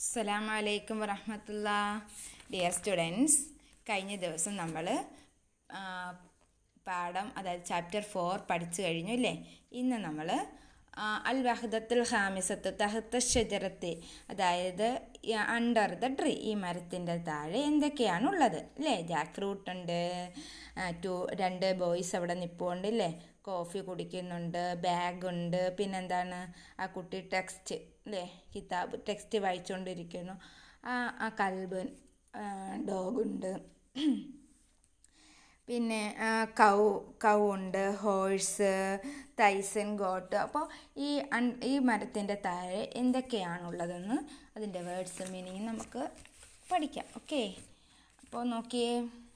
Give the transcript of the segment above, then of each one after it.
അസ്സലാമു അലൈക്കും വറഹമത്തുള്ള ഡിയർ സ്റ്റുഡൻസ് കഴിഞ്ഞ ദിവസം നമ്മൾ പാഠം അതായത് ചാപ്റ്റർ ഫോർ പഠിച്ചു കഴിഞ്ഞു അല്ലേ ഇന്ന് നമ്മൾ അൽ വഹദത്തുൽ ഹാമിസത്ത് തഹത്ത ഷജറത്ത് അതായത് അണ്ടർ ദ ട്രീ ഈ മരത്തിൻ്റെ താഴെ എന്തൊക്കെയാണ് ഉള്ളത് അല്ലേ ജാക്ക് ഫ്രൂട്ട് ഉണ്ട് ടു രണ്ട് ബോയ്സ് അവിടെ നിൽപ്പുണ്ട് അല്ലേ കോഫി കുടിക്കുന്നുണ്ട് ബാഗ് ഉണ്ട് പിന്നെന്താണ് ആ കുട്ടി ടെക്സ്റ്റ് അല്ലേ കിതാബ് ടെക്സ്റ്റ് വായിച്ചുകൊണ്ടിരിക്കുന്നു ആ ആ കൽബൻ ഡോഗുണ്ട് പിന്നെ കൗ കൗ ഉണ്ട് ഹോഴ്സ് തൈസൻ ഗോട്ട് അപ്പോൾ ഈ അൺ ഈ മരത്തിൻ്റെ താഴെ എന്തൊക്കെയാണുള്ളതെന്ന് അതിൻ്റെ വേർഡ്സ് മീനിങ് നമുക്ക് പഠിക്കാം ഓക്കെ അപ്പോൾ നോക്കിയേ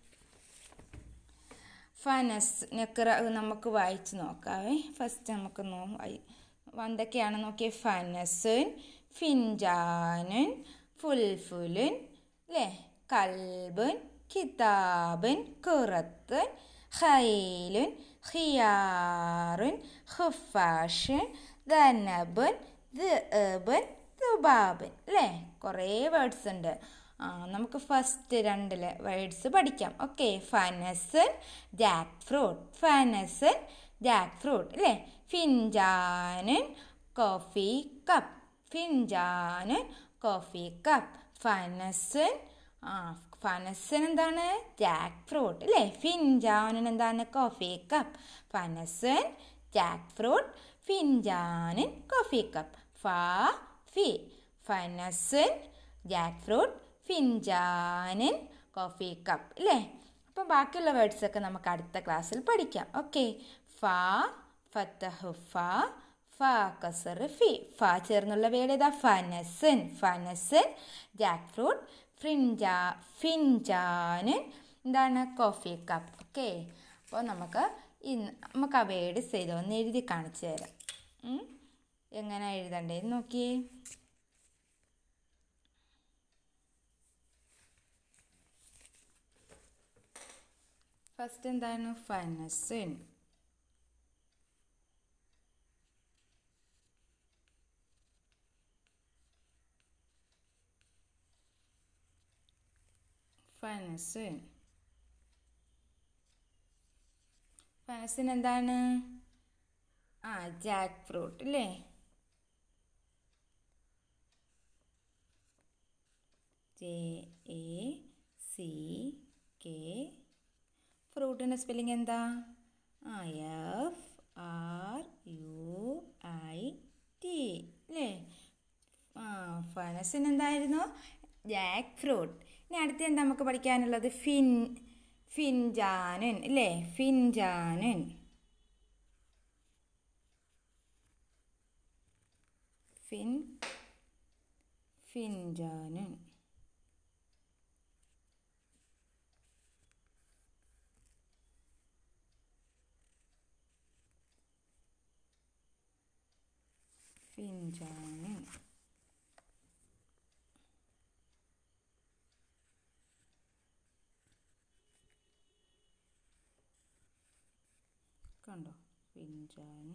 ഫനസ് നെക്കറ നമുക്ക് വായിച്ച് നോക്കാവേ ഫസ്റ്റ് നമുക്ക് നോ എന്തൊക്കെയാണ് നോക്കിയേ ഫനസുൻ ഫിൻജാനുൻ ഫുൽഫുലുൻ അല്ലേ കൽബുൻ കിതാബുൻ കുറത്തുൻ ഖൈലുൻ ഖിയാറുൻ ഖുഫാഷുൻ ധനബുൻ ദുബുൻ ദുബാബുൻ അല്ലേ കുറേ വേർഡ്സ് ഉണ്ട് ആ നമുക്ക് ഫസ്റ്റ് രണ്ടിലെ വേർഡ്സ് പഠിക്കാം ഓക്കെ ഫനസൻ ജാക്ക് ഫ്രൂട്ട് ഫനസൻ ജാക്ക് ഫ്രൂട്ട് അല്ലേ ഫിൻജാനൻ കോഫി കപ്പ് ഫിൻജാനൻ കോഫി കപ്പ് ഫനസൻ ആ ഫനസൻ എന്താണ് ജാക്ക് ഫ്രൂട്ട് അല്ലേ ഫിൻജാനൻ എന്താണ് കോഫി കപ്പ് ഫനസൻ ജാക്ക് ഫ്രൂട്ട് ഫിൻജാനൻ കോഫി കപ്പ് ഫാ ഫി ഫനസൻ ജാക്ക് ഫ്രൂട്ട് ഫിൻജാനൻ കോഫി കപ്പ് അല്ലേ അപ്പം ബാക്കിയുള്ള വേർഡ്സ് ഒക്കെ നമുക്ക് അടുത്ത ക്ലാസ്സിൽ പഠിക്കാം ഓക്കെ ഫ ഫത്തഹു ഫ ഫ കസർ ഫി ഫ ചേർന്നുള്ള വേർഡ് ഏതാ ഫനസൻ ഫനസൻ ജാക്ക് ഫ്രൂട്ട് ഫ്രിഞ്ചാ ഫിൻജാനൻ എന്താണ് കോഫി കപ്പ് ഓക്കെ അപ്പോൾ നമുക്ക് ഇന്ന് നമുക്ക് ആ വേർഡ് ചെയ്ത് ഒന്ന് എഴുതി കാണിച്ചു തരാം എങ്ങനെ എഴുതണ്ടേന്ന് നോക്കിയേ ഫസ്റ്റ് എന്താണ് ഫനസിൻ ഫനസിൻ ഫനസിൻ എന്താണ് ആ ജാക്ക് ഫ്രൂട്ട് അല്ലേ ജെ എ സി കെ ഫ്രൂട്ടിൻ്റെ സ്പെല്ലിംഗ് എന്താ ആ F R U I T അല്ലേ ആ ഫനസിന് എന്തായിരുന്നു ജാക്ക് ഫ്രൂട്ട് ഇനി അടുത്ത് എന്താ നമുക്ക് പഠിക്കാനുള്ളത് ഫിൻ ഫിൻജാനൻ അല്ലേ ഫിൻജാനൻ ഫിൻ ഫിൻജാനൻ ഫിൻജാനൻ കണ്ടോ ഫിൻജാൻ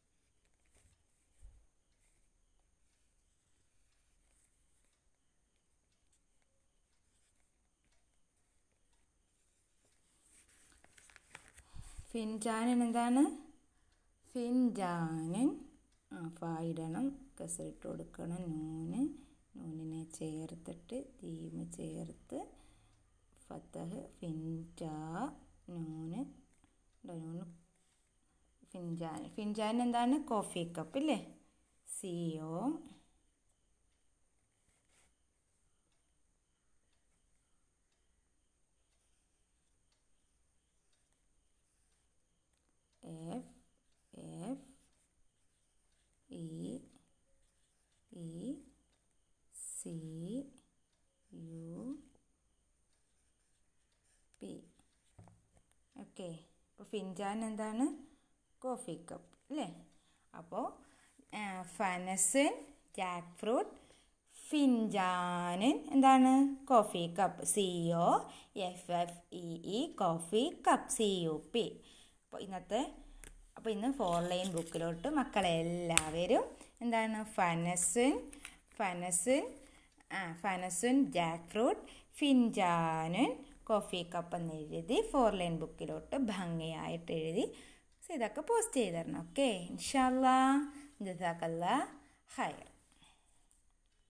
ഫിൻജാനൻ എന്താണ് ഫിൻജാനൻ ആ ഫായിടണം കസറിട്ട് കൊടുക്കണം നൂന് നൂനിനെ ചേർത്തിട്ട് ജീമ് ചേർത്ത് ഫത്തഹ് ഫിൻജാ നൂന് നൂന് ഫിൻജാൻ ഫിൻജാൻ എന്താണ് കോഫി കപ്പ് ഇല്ലേ C O F F E E C U P okay അപ്പോൾ ഫിൻജാൻ എന്താണ് കോഫി കപ്പ് അല്ലേ അപ്പോൾ ഫനസിൻ ജാക്ക് ഫ്രൂട്ട് ഫിൻജാനൻ എന്താണ് coffee cup C O F F E E coffee cup C U P അപ്പോൾ ഇന്നത്തെ അപ്പോൾ ഇന്ന് ഫോർ ലൈൻ ബുക്കിലോട്ട് മക്കളെ എല്ലാവരും എന്താണ് ഫനസിൻ ഫനസിൻ ആ ഫനസുൻ ജാക്ക് ഫ്രൂട്ട് ഫിൻജാനുൻ കോഫി കപ്പ് എന്ന് എഴുതി ഫോർ ലൈൻ ബുക്കിലോട്ട് ഭംഗിയായിട്ട് എഴുതി സോ ഇതൊക്കെ പോസ്റ്റ് ചെയ്ത് തരണം ഓക്കെ ഇൻഷാല്ലാ ജസാക്കല്ലാ ഹൈർ